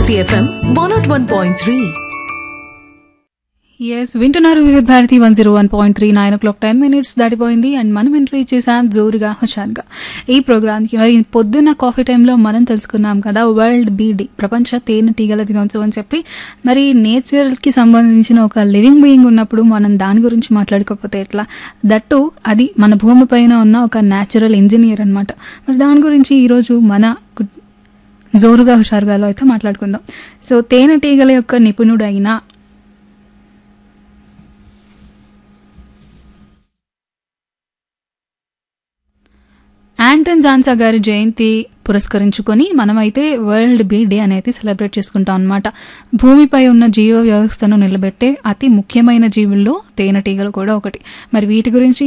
Bharati FM one not one point three ఎస్ వింటున్నారు Vividh Bharati one zero one point three nine o'clock ten minutes దాటిపోయింది and మనం entry చేసాం జోరుగా హుషారుగా ఈ ప్రోగ్రామ్కి మరి పొద్దున్న కాఫీ టైంలో మనం తెలుసుకున్నాం కదా వరల్డ్ బీడీ ప్రపంచ తేనెటీగల దినోత్సవం అని చెప్పి మరి నేచర్కి సంబంధించిన ఒక లివింగ్ బీయింగ్ ఉన్నప్పుడు మనం దాని గురించి మాట్లాడుకోకపోతే ఎట్లా దట్టు అది మన భూమి పైన ఉన్న ఒక న్యాచురల్ ఇంజనీర్ అనమాట మరి దాని గురించి ఈరోజు మన గు- జోరుగా హుషారుగాలో అయితే మాట్లాడుకుందాం సో తేనెటీగల యొక్క నిపుణుడు అయిన యాంటన్ జాన్సా గారి జయంతి పురస్కరించుకొని మనమైతే వరల్డ్ బీ డే అనేది సెలబ్రేట్ చేసుకుంటాం అనమాట భూమిపై ఉన్న జీవ వ్యవస్థను నిలబెట్టే అతి ముఖ్యమైన జీవుల్లో తేనెటీగలు కూడా ఒకటి మరి వీటి గురించి